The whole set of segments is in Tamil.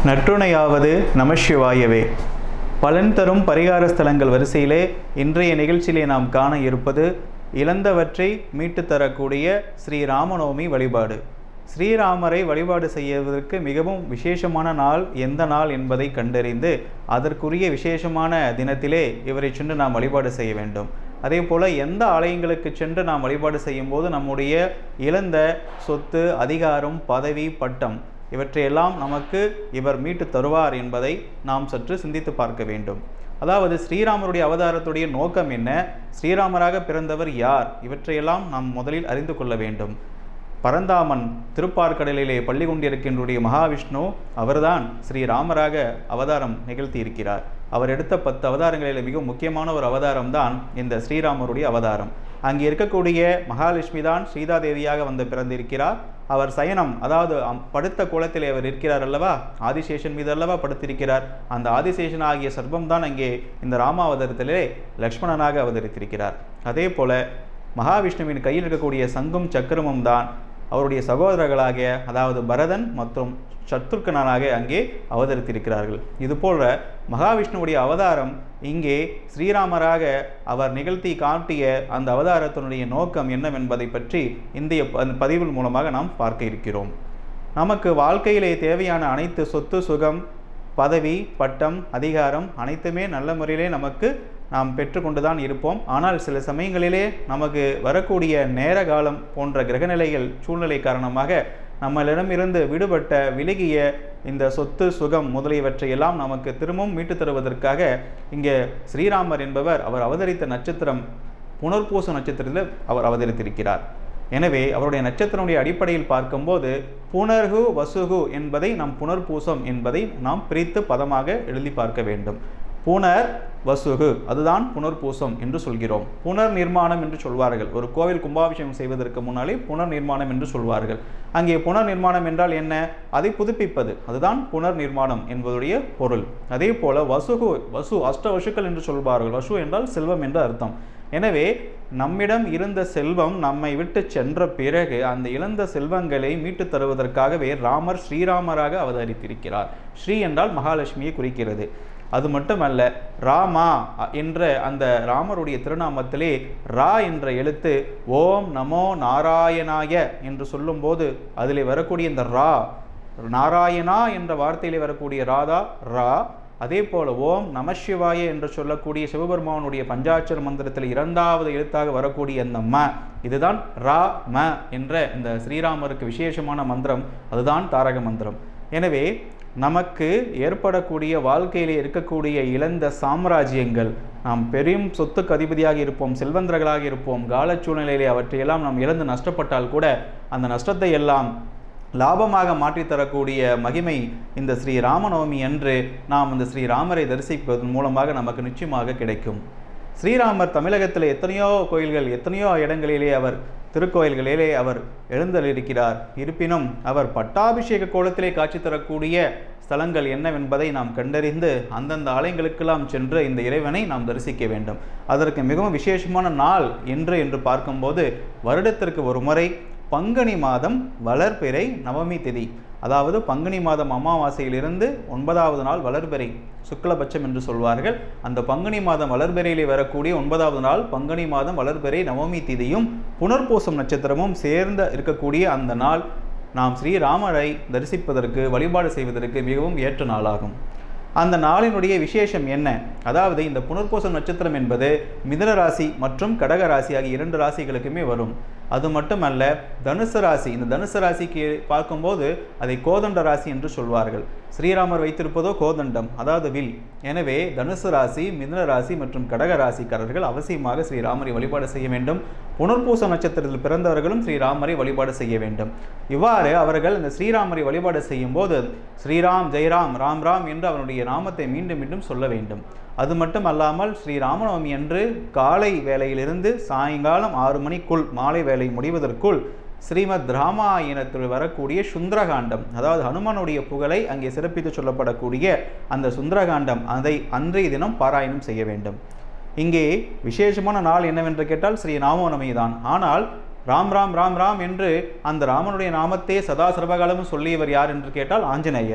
நற்றுணையாவது நமசிவாயவே பலன் தரும் பரிகார ஸ்தலங்கள் வரிசையிலே இன்றைய நிகழ்ச்சியிலே நாம் காண இருப்பது இழந்தவற்றை மீட்டு தரக்கூடிய ஸ்ரீ ராமநவமி வழிபாடு ஸ்ரீராமரை வழிபாடு செய்வதற்கு மிகவும் விசேஷமான நாள் எந்த நாள் என்பதை கண்டறிந்து அதற்குரிய விசேஷமான தினத்திலே இவரை சென்று நாம் வழிபாடு செய்ய வேண்டும் அதே போல் எந்த ஆலயங்களுக்கு சென்று நாம் வழிபாடு செய்யும்போது நம்முடைய இழந்த சொத்து அதிகாரம் பதவி பட்டம் இவற்றையெல்லாம் நமக்கு இவர் மீட்டு தருவார் என்பதை நாம் சற்று சிந்தித்து பார்க்க வேண்டும் அதாவது ஸ்ரீராமருடைய அவதாரத்துடைய நோக்கம் என்ன ஸ்ரீராமராக பிறந்தவர் யார் இவற்றையெல்லாம் நாம் முதலில் அறிந்து கொள்ள வேண்டும் பரந்தாமன் திருப்பார்கடலிலே பள்ளி கொண்டிருக்கின்றுடைய மகாவிஷ்ணு அவர்தான் ஸ்ரீராமராக அவதாரம் நிகழ்த்தி இருக்கிறார் அவர் எடுத்த பத்து அவதாரங்களில் மிகவும் முக்கியமான ஒரு அவதாரம் தான் இந்த ஸ்ரீராமருடைய அவதாரம் அங்கே இருக்கக்கூடிய மகாலட்சுமி தான் சீதாதேவியாக வந்து பிறந்திருக்கிறார் அவர் சயனம் அதாவது அம்- படுத்த கோலத்திலே அவர் இருக்கிறார் அல்லவா ஆதிசேஷன் மீது அல்லவா படுத்திருக்கிறார் அந்த ஆதிசேஷன் ஆகிய சர்ப்பம் தான் அங்கே இந்த ராமாவதாரத்திலே லக்ஷ்மணனாக அவதரித்திருக்கிறார் அதே போல மகாவிஷ்ணுவின் கையில் இருக்கக்கூடிய சங்கும் சக்கரமும் தான் அவருடைய சகோதரர்களாகிய அதாவது பரதன் மற்றும் சத்ருக்கனனாக அங்கே அவதரித்திருக்கிறார்கள் இதுபோல மகாவிஷ்ணுவுடைய அவதாரம் இங்கே ஸ்ரீராமராக அவர் நிகழ்த்தி காட்டிய அந்த அவதாரத்தினுடைய நோக்கம் என்னவென்பதை பற்றி இந்திய பதிவின் மூலமாக நாம் பார்க்க இருக்கிறோம் நமக்கு வாழ்க்கையிலே தேவையான அனைத்து சொத்து சுகம் பதவி பட்டம் அதிகாரம் அனைத்துமே நல்ல முறையிலே நமக்கு நாம் பெற்றுக்கொண்டு தான் இருப்போம் ஆனால் சில சமயங்களிலே நமக்கு வரக்கூடிய நேர காலம் போன்ற கிரகநிலைகள் சூழ்நிலை காரணமாக நம்மளிடமிருந்து விடுபட்ட விலகிய இந்த சொத்து சுகம் முதலியவற்றை எல்லாம் நமக்கு திரும்பவும் மீட்டு தருவதற்காக இங்கே ஸ்ரீராமர் என்பவர் அவர் அவதரித்த நட்சத்திரம் புனர்பூச நட்சத்திரத்தில் அவர் அவதரித்திருக்கிறார் எனவே அவருடைய நட்சத்திரனுடைய அடிப்படையில் பார்க்கும்போது புனர்கு வசுகு என்பதை நாம் புனர்பூசம் என்பதை நாம் பிரித்து பதமாக எழுதி பார்க்க வேண்டும் புனர் வசுகு அதுதான் புனர்பூசம் என்று சொல்கிறோம் புனர் நிர்மாணம் என்று சொல்வார்கள் ஒரு கோவில் கும்பாபிஷேகம் செய்வதற்கு முன்னாலே புனர் நிர்மாணம் என்று சொல்வார்கள் அங்கே புனர் நிர்மாணம் என்றால் என்ன அதை புதுப்பிப்பது அதுதான் புனர் நிர்மாணம் என்பதுடைய பொருள் அதே போல வசுகு வசு அஷ்ட வசுக்கள் என்று சொல்வார்கள் வசு என்றால் செல்வம் என்று அர்த்தம் எனவே நம்மிடம் இருந்த செல்வம் நம்மை விட்டு சென்ற பிறகு அந்த இழந்த செல்வங்களை மீட்டு தருவதற்காகவே ராமர் ஸ்ரீராமராக அவதரித்திருக்கிறார் ஸ்ரீ என்றால் மகாலட்சுமியை குறிக்கிறது அது மட்டுமல்ல ராமா அ- என்ற அந்த ராமருடைய திருநாமத்திலே ரா என்ற எழுத்து ஓம் நமோ நாராயணாய என்று சொல்லும்போது அதிலே வரக்கூடிய இந்த ரா நாராயணா என்ற வார்த்தையிலே வரக்கூடிய ராதா ரா அதே போல ஓம் நமசிவாய என்று சொல்லக்கூடிய சிவபெருமானுடைய பஞ்சாட்சர மந்திரத்தில் இரண்டாவது எழுத்தாக வரக்கூடிய அந்த ம இதுதான் ரா ம என்ற இந்த ஸ்ரீராமருக்கு விசேஷமான மந்திரம் அதுதான் தாரக மந்திரம் எனவே நமக்கு ஏற்படக்கூடிய வாழ்க்கையிலே இருக்கக்கூடிய இழந்த சாம்ராஜ்யங்கள் நாம் பெரும் சொத்துக்கு அதிபதியாக இருப்போம் செல்வந்தர்களாக இருப்போம் கால சூழ்நிலையிலே அவற்றையெல்லாம் நாம் இழந்து நஷ்டப்பட்டால் கூட அந்த நஷ்டத்தை எல்லாம் லாபமாக மாற்றித் தரக்கூடிய மகிமை இந்த ஸ்ரீ ராமநவமி அன்று நாம் இந்த ஸ்ரீ ராமரை தரிசிப்பதன் மூலமாக நமக்கு நிச்சயமாக கிடைக்கும் ஸ்ரீராமர் தமிழகத்தில் எத்தனையோ கோயில்கள் எத்தனையோ இடங்களிலே அவர் திருக்கோயில்களிலே அவர் எழுந்தளிருக்கிறார் இருப்பினும் அவர் பட்டாபிஷேக கோலத்திலே காட்சி தரக்கூடிய ஸ்தலங்கள் என்னவென்பதை நாம் கண்டறிந்து அந்தந்த ஆலயங்களுக்கெல்லாம் சென்று இந்த இறைவனை நாம் தரிசிக்க வேண்டும் அதற்கு மிகவும் விசேஷமான நாள் என்று என்று பார்க்கும்போது வருடத்திற்கு ஒரு முறை பங்குனி மாதம் வளர்பிறை நவமி திதி அதாவது பங்குனி மாதம் அமாவாசையிலிருந்து ஒன்பதாவது நாள் வளர்பிறை சுக்லபட்சம் என்று சொல்வார்கள் அந்த பங்குனி மாதம் வளர்பிறையிலே வரக்கூடிய ஒன்பதாவது நாள் பங்குனி மாதம் வளர்பிறை நவமி திதியும் புனர்பூசம் நட்சத்திரமும் சேர்ந்த இருக்கக்கூடிய அந்த நாள் நாம் ஸ்ரீராமரை தரிசிப்பதற்கு வழிபாடு செய்வதற்கு மிகவும் ஏற்ற நாளாகும் அந்த நாளினுடைய விசேஷம் என்ன அதாவது இந்த புனர்பூசம் நட்சத்திரம் என்பது மிதுன ராசி மற்றும் கடக ராசி ஆகிய இரண்டு ராசிகளுக்குமே வரும் அது மட்டுமல்ல தனுசு ராசி இந்த தனுசு ராசிக்கு பார்க்கும்போது அதை கோதண்ட ராசி என்று சொல்வார்கள் ஸ்ரீராமர் வைத்திருப்பதோ கோதண்டம் அதாவது வில் எனவே தனுசு ராசி மிதுன ராசி மற்றும் கடக ராசிக்காரர்கள் அவசியமாக ஸ்ரீராமரை வழிபாடு செய்ய வேண்டும் புனர்பூச நட்சத்திரத்தில் பிறந்தவர்களும் ஸ்ரீராமரை வழிபாடு செய்ய வேண்டும் இவ்வாறு அவர்கள் இந்த ஸ்ரீராமரை வழிபாடு செய்யும் போது ஸ்ரீராம் ஜெயராம் ராம் ராம் என்று அவனுடைய நாமத்தை மீண்டும் மீண்டும் சொல்ல வேண்டும் அது மட்டும் அல்லாமல் ஸ்ரீ ராமநவமி அன்று காலை வேளையிலிருந்து சாயங்காலம் ஆறு மணிக்குள் மாலை வேலை முடிவதற்குள் ஸ்ரீமத் ராமாயணத்தில் வரக்கூடிய சுந்தரகாண்டம் அதாவது ஹனுமனுடைய புகழை அங்கே சிறப்பித்து சொல்லப்படக்கூடிய அந்த சுந்தரகாண்டம் அதை அன்றைய தினம் பாராயணம் செய்ய வேண்டும் இங்கே விசேஷமான நாள் என்னவென்று கேட்டால் ஸ்ரீ ராமநவமி தான் ஆனால் ராம் ராம் ராம் ராம் என்று அந்த ராமனுடைய நாமத்தை சதா சர்வகாலமும் சொல்லியவர் யார் என்று கேட்டால் ஆஞ்சநேயர்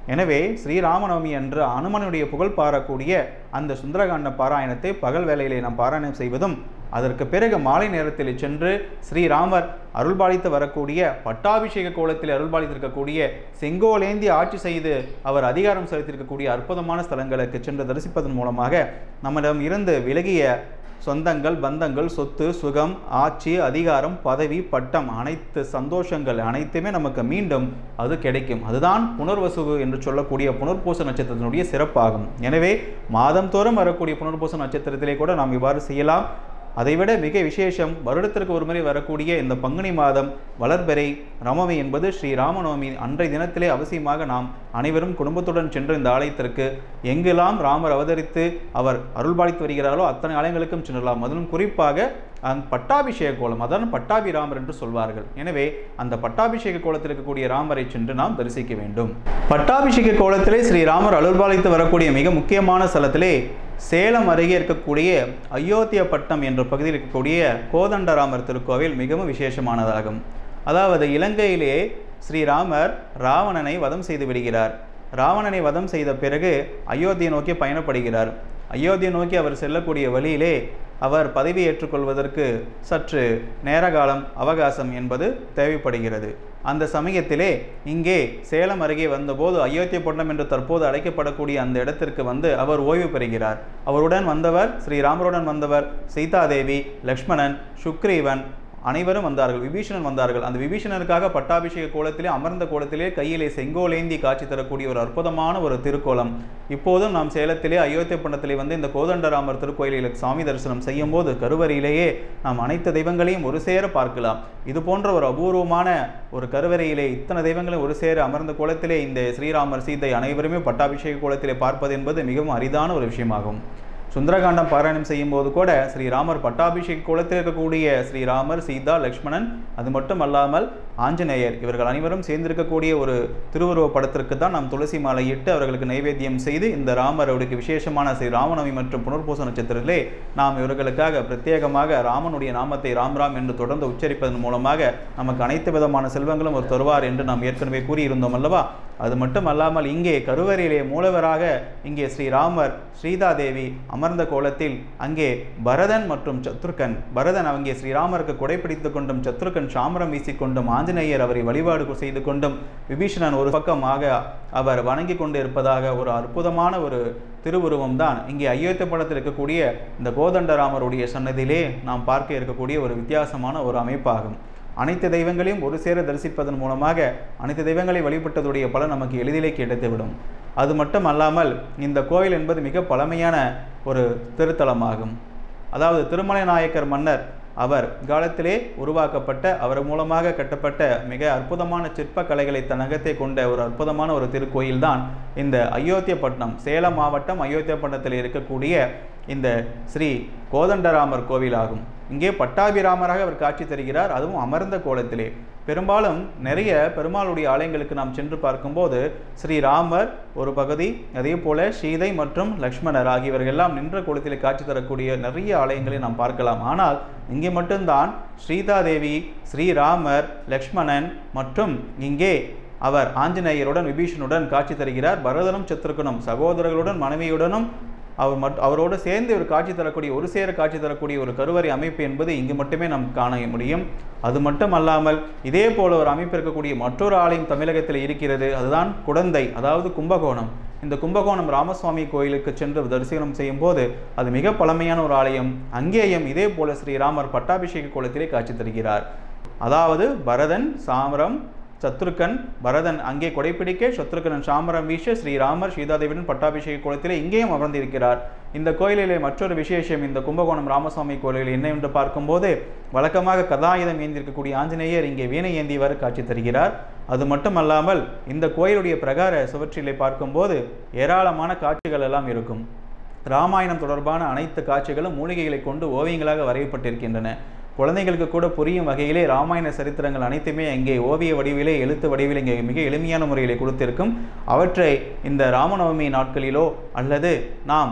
எனவே ஸ்ரீராமநவமி அன்று அனுமனுடைய புகழ் பாரக்கூடிய அந்த சுந்தரகாண்ட பாராயணத்தை பகல் வேளையிலே நாம் பாராயணம் செய்வதும் அதற்கு பிறகு மாலை நேரத்தில் சென்று ஸ்ரீராமர் அருள்பாலித்து வரக்கூடிய பட்டாபிஷேக கோலத்தில் அருள்பாலித்திருக்கக்கூடிய செங்கோலேந்தி ஆட்சி செய்து அவர் அதிகாரம் செலுத்தியிருக்கக்கூடிய அற்புதமான ஸ்தலங்களுக்கு சென்று தரிசிப்பதன் மூலமாக நம்மிடம் இருந்து விலகிய சொந்தங்கள் பந்தங்கள் சொத்து சுகம் ஆட்சி அதிகாரம் பதவி பட்டம் அனைத்து சந்தோஷங்கள் அனைத்துமே நமக்கு மீண்டும் அது கிடைக்கும் அதுதான் புனர்வசுவு என்று சொல்லக்கூடிய புனர்பூச நட்சத்திரத்தினுடைய சிறப்பாகும் எனவே மாதந்தோறும் வரக்கூடிய புனர்பூச நட்சத்திரத்திலே கூட நாம் இவ்வாறு செய்யலாம் அதைவிட மிக விசேஷம் வருடத்திற்கு ஒரு முறை வரக்கூடிய இந்த பங்குனி மாதம் வளர்பெறை ரமவி என்பது ஸ்ரீ ராமநவமி அன்றைய தினத்திலே அவசியமாக நாம் அனைவரும் குடும்பத்துடன் சென்று இந்த ஆலயத்திற்கு எங்கெல்லாம் ராமர் அவதரித்து அவர் அருள்பாலித்து வருகிறாரோ அத்தனை ஆலயங்களுக்கும் சென்றலாம் அதிலும் குறிப்பாக அந்த பட்டாபிஷேக கோலம் அதான் பட்டாபி ராமர் என்று சொல்வார்கள் எனவே அந்த பட்டாபிஷேக கோலத்தில் இருக்கக்கூடிய ராமரை சென்று நாம் தரிசிக்க வேண்டும் பட்டாபிஷேக கோலத்திலே ஸ்ரீ ராமர் அருள்பாலித்து வரக்கூடிய மிக முக்கியமான ஸ்தலத்திலே சேலம் அருகே இருக்கக்கூடிய அயோத்தியப்பட்னம் என்ற பகுதியில் இருக்கக்கூடிய கோதண்டராமர் திருக்கோவில் மிகவும் விசேஷமானதாகும் அதாவது இலங்கையிலே ஸ்ரீராமர் ராவணனை வதம் செய்து விடுகிறார் ராவணனை வதம் செய்த பிறகு அயோத்தியை நோக்கி பயணப்படுகிறார் அயோத்தியை நோக்கி அவர் செல்லக்கூடிய வழியிலே அவர் பதவி ஏற்றுக்கொள்வதற்கு சற்று நேரகாலம் அவகாசம் என்பது தேவைப்படுகிறது அந்த சமயத்திலே இங்கே சேலம் அருகே வந்தபோது அயோத்தியப்பட்டினம் என்று தற்போது அழைக்கப்படக்கூடிய அந்த இடத்திற்கு வந்து அவர் ஓய்வு பெறுகிறார் அவருடன் வந்தவர் ஸ்ரீராமருடன் வந்தவர் சீதாதேவி லக்ஷ்மணன் சுக்ரீவன் அனைவரும் வந்தார்கள் விபீஷணன் வந்தார்கள் அந்த விபீஷணனுக்காக பட்டாபிஷேக கோலத்திலே அமர்ந்த கோலத்திலே கையிலே செங்கோலேந்தி காட்சி தரக்கூடிய ஒரு அற்புதமான ஒரு திருக்கோலம் இப்போதும் நாம் சேலத்திலே அயோத்தியப்பட்டினத்திலே வந்து இந்த கோதண்டராமர் திருக்கோயிலில் சாமி தரிசனம் செய்யும் போது கருவறையிலேயே நாம் அனைத்து தெய்வங்களையும் ஒரு சேர பார்க்கலாம் இது போன்ற ஒரு அபூர்வமான ஒரு கருவறையிலே இத்தனை தெய்வங்களும் ஒரு சேர அமர்ந்த கோலத்திலே இந்த ஸ்ரீராமர் சீதை அனைவருமே பட்டாபிஷேக கோலத்திலே பார்ப்பது என்பது மிகவும் அரிதான ஒரு விஷயமாகும் சுந்தரகாண்டம் பாராயணம் செய்யும் போது கூட ஸ்ரீராமர் பட்டாபிஷேக குலத்தில் இருக்கக்கூடிய ஸ்ரீராமர் சீதா லக்ஷ்மணன் அது மட்டும் அல்லாமல் ஆஞ்சநேயர் இவர்கள் அனைவரும் சேர்ந்திருக்கக்கூடிய ஒரு திருவுருவ படத்திற்கு தான் நாம் துளசி மாலையிட்டு அவர்களுக்கு நைவேத்தியம் செய்து இந்த ராமருடைய விசேஷமான ஸ்ரீ ராமநவமி மற்றும் புனர்பூச நட்சத்திரத்திலே நாம் இவர்களுக்காக பிரத்யேகமாக ராமனுடைய நாமத்தை ராம் ராம் என்று தொடர்ந்து உச்சரிப்பதன் மூலமாக நமக்கு அனைத்து விதமான செல்வங்களும் ஒரு தருவார் என்று நாம் ஏற்கனவே கூறியிருந்தோம் அல்லவா அது மட்டும் அல்லாமல் இங்கே கருவறையிலே மூலவராக இங்கே ஸ்ரீராமர் ஸ்ரீதாதேவி அமர்ந்த கோலத்தில் அங்கே பரதன் மற்றும் சத்ருகன் பரதன் அங்கே ஸ்ரீராமருக்கு கொடைப்பிடித்துக் கொண்டும் சத்ருகன் சாமரம் வீசிக்கொண்டும் ஆஞ்சநேயர் அவரை வழிபாடு செய்து கொண்டும் விபீஷணன் ஒரு பக்கமாக அவர் வணங்கி கொண்டு இருப்பதாக ஒரு அற்புதமான ஒரு திருவுருவம் தான் இங்கே அயோத்திய படத்தில் இருக்கக்கூடிய இந்த கோதண்டராமருடைய சன்னதியிலே நாம் பார்க்க இருக்கக்கூடிய ஒரு வித்தியாசமான ஒரு அமைப்பாகும் அனைத்து தெய்வங்களையும் ஒரு சேர தரிசிப்பதன் மூலமாக அனைத்து தெய்வங்களை வழிபட்டதுடைய பலன் நமக்கு எளிதிலே கிடைத்துவிடும் அது மட்டும் அல்லாமல் இந்த கோயில் என்பது மிக பழமையான ஒரு திருத்தலமாகும் அதாவது திருமலை நாயக்கர் மன்னர் அவர் காலத்திலே உருவாக்கப்பட்ட அவர் மூலமாக கட்டப்பட்ட மிக அற்புதமான சிற்ப கலைகளை தன்னகத்தை கொண்ட ஒரு அற்புதமான ஒரு திருக்கோயில் தான் இந்த அயோத்தியப்பட்டினம் சேலம் மாவட்டம் அயோத்தியப்பட்டினத்தில் இருக்கக்கூடிய இந்த ஸ்ரீ கோதண்டராமர் கோவில் ஆகும் இங்கே பட்டாபிராமராக அவர் காட்சி தருகிறார் அதுவும் அமர்ந்த கோலத்திலே பெரும்பாலும் நிறைய பெருமாளுடைய ஆலயங்களுக்கு நாம் சென்று பார்க்கும்போது ஸ்ரீராமர் ஒரு பகுதி அதே போல சீதை மற்றும் லக்ஷ்மணர் ஆகியவர்கள் எல்லாம் நின்ற கோலத்திலே காட்சி தரக்கூடிய நிறைய ஆலயங்களை நாம் பார்க்கலாம் ஆனால் இங்கே மட்டும்தான் ஸ்ரீதாதேவி ஸ்ரீராமர் லக்ஷ்மணன் மற்றும் இங்கே அவர் ஆஞ்சநேயருடன் விபீஷனுடன் காட்சி தருகிறார் பரதனும் சத்ருகனும் சகோதரர்களுடன் மனைவியுடனும் அவர் மட் அவரோடு சேர்ந்து ஒரு காட்சி தரக்கூடிய ஒரு சேர காட்சி தரக்கூடிய ஒரு கருவறை அமைப்பு என்பது இங்கு மட்டுமே நாம் காண முடியும் அது மட்டும் அல்லாமல் இதே போல ஒரு அமைப்பு இருக்கக்கூடிய மற்றொரு ஆலயம் தமிழகத்தில் இருக்கிறது அதுதான் குடந்தை அதாவது கும்பகோணம் இந்த கும்பகோணம் ராமசுவாமி கோயிலுக்கு சென்று தரிசனம் செய்யும் போது அது மிக பழமையான ஒரு ஆலயம் அங்கேயும் இதே போல ஸ்ரீராமர் பட்டாபிஷேக கோலத்திலே காட்சி தருகிறார் அதாவது பரதன் சாமரம் சத்ருக்கன் பரதன் அங்கே கொடைப்பிடிக்க சத்ருக்கனன் சாமரம் வீச ஸ்ரீராமர் சீதாதேவியின் பட்டாபிஷேக கோலத்திலே இங்கேயும் அமர்ந்திருக்கிறார் இந்த கோயிலிலே மற்றொரு விசேஷம் இந்த கும்பகோணம் ராமசுவாமி கோயிலில் என்ன என்று பார்க்கும்போது வழக்கமாக கதாயுதம் ஏந்திருக்கக்கூடிய ஆஞ்சநேயர் இங்கே வீணை ஏந்தியவாறு காட்சி தருகிறார் அது மட்டுமல்லாமல் இந்த கோயிலுடைய பிரகார சுவற்றிலே பார்க்கும்போது ஏராளமான காட்சிகள் எல்லாம் இருக்கும் ராமாயணம் தொடர்பான அனைத்து காட்சிகளும் மூலிகைகளை கொண்டு ஓவியங்களாக வரையப்பட்டிருக்கின்றன குழந்தைகளுக்கு கூட புரியும் வகையிலே ராமாயண சரித்திரங்கள் அனைத்துமே இங்கே ஓவிய வடிவிலே எழுத்து வடிவிலே இங்கே மிக எளிமையான முறையிலே கொடுத்திருக்கும் அவற்றை இந்த ராமநவமி நாட்களிலோ அல்லது நாம்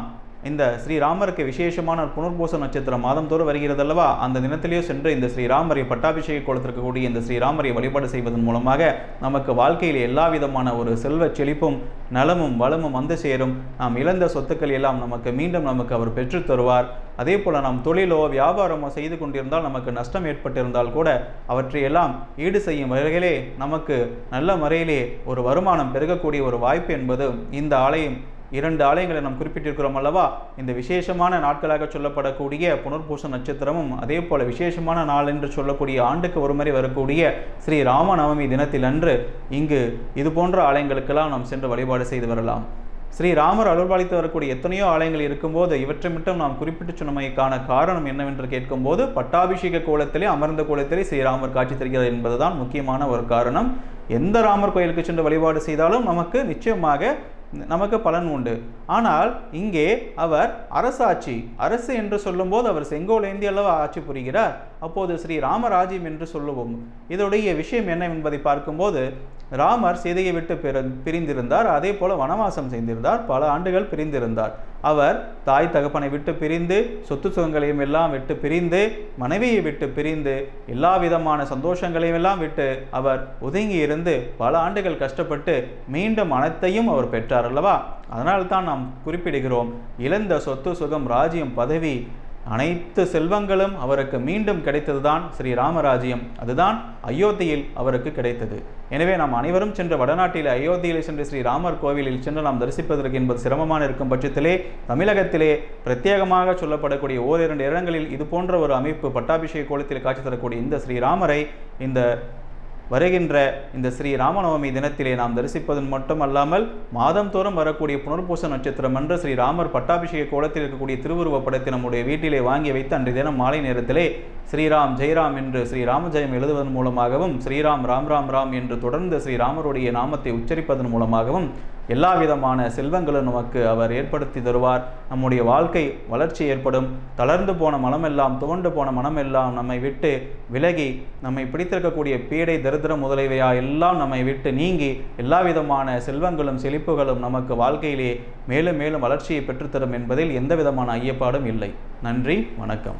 இந்த ஸ்ரீராமருக்கு விசேஷமான புனர்பூச நட்சத்திரம் மாதந்தோறும் வருகிறது அல்லவா அந்த தினத்திலேயே சென்று இந்த ஸ்ரீராமரை பட்டாபிஷேக கொடுத்திருக்கக்கூடிய இந்த ஸ்ரீராமரை வழிபாடு செய்வதன் மூலமாக நமக்கு வாழ்க்கையில் எல்லா விதமான ஒரு செல்வ செழிப்பும் நலமும் வளமும் வந்து சேரும் நாம் இழந்த சொத்துக்கள் எல்லாம் நமக்கு மீண்டும் நமக்கு அவர் பெற்றுத் தருவார் அதே போல நாம் தொழிலோ வியாபாரமோ செய்து கொண்டிருந்தால் நமக்கு நஷ்டம் ஏற்பட்டிருந்தால் கூட அவற்றையெல்லாம் ஈடு செய்யும் வகையிலே நமக்கு நல்ல முறையிலே ஒரு வருமானம் பெருகக்கூடிய ஒரு வாய்ப்பு என்பது இந்த ஆலயம் இரண்டு ஆலயங்களை நாம் குறிப்பிட்டிருக்கிறோம் அல்லவா இந்த விசேஷமான நாட்களாக சொல்லப்படக்கூடிய புனர்பூச நட்சத்திரமும் அதே போல விசேஷமான நாள் என்று சொல்லக்கூடிய ஆண்டுக்கு ஒரு முறை வரக்கூடிய ஸ்ரீ ராமநவமி தினத்தில் அன்று இங்கு இது போன்ற ஆலயங்களுக்கெல்லாம் நாம் சென்று வழிபாடு செய்து வரலாம் ஸ்ரீ ராமர் அருள்பாலித்து வரக்கூடிய எத்தனையோ ஆலயங்கள் இருக்கும்போது இவற்றை மட்டும் நாம் குறிப்பிட்டு சொன்னமைக்கான காரணம் என்னவென்று கேட்கும்போது பட்டாபிஷேக கோலத்திலே அமர்ந்த கோலத்திலே ஸ்ரீராமர் காட்சி தருகிறார் என்பதுதான் முக்கியமான ஒரு காரணம் எந்த ராமர் கோயிலுக்கு சென்று வழிபாடு செய்தாலும் நமக்கு நிச்சயமாக நமக்கு பலன் உண்டு ஆனால் இங்கே அவர் அரசாட்சி அரசு என்று சொல்லும்போது அவர் செங்கோலேந்தி அல்லவா ஆட்சி புரிகிறார் அப்போது ஸ்ரீ ராமராஜ்யம் என்று சொல்லுவோம் இதோடைய விஷயம் என்ன என்பதை பார்க்கும்போது ராமர் சீதையை விட்டு பிற பிரிந்திருந்தார் அதே போல வனவாசம் செய்திருந்தார் பல ஆண்டுகள் பிரிந்திருந்தார் அவர் தாய் தகப்பனை விட்டு பிரிந்து சொத்து சுகங்களையும் எல்லாம் விட்டு பிரிந்து மனைவியை விட்டு பிரிந்து எல்லா விதமான சந்தோஷங்களையும் எல்லாம் விட்டு அவர் ஒதுங்கி இருந்து பல ஆண்டுகள் கஷ்டப்பட்டு மீண்டும் அனைத்தையும் அவர் பெற்றார் அல்லவா அதனால் தான் நாம் குறிப்பிடுகிறோம் இழந்த சொத்து சுகம் ராஜ்யம் பதவி அனைத்து செல்வங்களும் அவருக்கு மீண்டும் கிடைத்ததுதான் ஸ்ரீ ராமராஜ்யம் அதுதான் அயோத்தியில் அவருக்கு கிடைத்தது எனவே நாம் அனைவரும் சென்ற வடநாட்டில் அயோத்தியில் சென்று ஸ்ரீ ராமர் கோவிலில் சென்று நாம் தரிசிப்பதற்கு என்பது சிரமமான இருக்கும் பட்சத்திலே தமிழகத்திலே பிரத்யேகமாக சொல்லப்படக்கூடிய ஓரிரண்டு இடங்களில் இது போன்ற ஒரு அமைப்பு பட்டாபிஷேக கோலத்தில் காட்சி தரக்கூடிய இந்த ஸ்ரீராமரை இந்த வருகின்ற இந்த ஸ்ரீ ராமநவமி தினத்திலே நாம் தரிசிப்பதன் மட்டுமல்லாமல் மாதந்தோறும் வரக்கூடிய புனர்பூச நட்சத்திரம் அன்று ஸ்ரீ ராமர் பட்டாபிஷேக கோலத்தில் இருக்கக்கூடிய திருவுருவப் படத்தை நம்முடைய வீட்டிலே வாங்கி வைத்து அன்றைய தினம் மாலை நேரத்திலே ஸ்ரீராம் ஜெயராம் என்று ஸ்ரீ ராமஜெயம் எழுதுவதன் மூலமாகவும் ஸ்ரீராம் ராம் ராம் ராம் என்று தொடர்ந்து ஸ்ரீ ராமருடைய நாமத்தை உச்சரிப்பதன் மூலமாகவும் எல்லா விதமான செல்வங்களும் நமக்கு அவர் ஏற்படுத்தி தருவார் நம்முடைய வாழ்க்கை வளர்ச்சி ஏற்படும் தளர்ந்து போன மனமெல்லாம் துவண்டு போன மனமெல்லாம் நம்மை விட்டு விலகி நம்மை பிடித்திருக்கக்கூடிய பீடை தரித்திரம் முதலியவையா எல்லாம் நம்மை விட்டு நீங்கி எல்லா விதமான செல்வங்களும் செழிப்புகளும் நமக்கு வாழ்க்கையிலே மேலும் மேலும் வளர்ச்சியை பெற்றுத்தரும் என்பதில் எந்த விதமான ஐயப்பாடும் இல்லை நன்றி வணக்கம்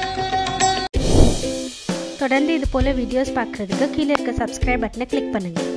தொடர்ந்து இது போல் வீடியோஸ் பார்க்குறதுக்கு கீழே இருக்க சப்ஸ்கிரைப் பட்டனை கிளிக் பண்ணுங்கள்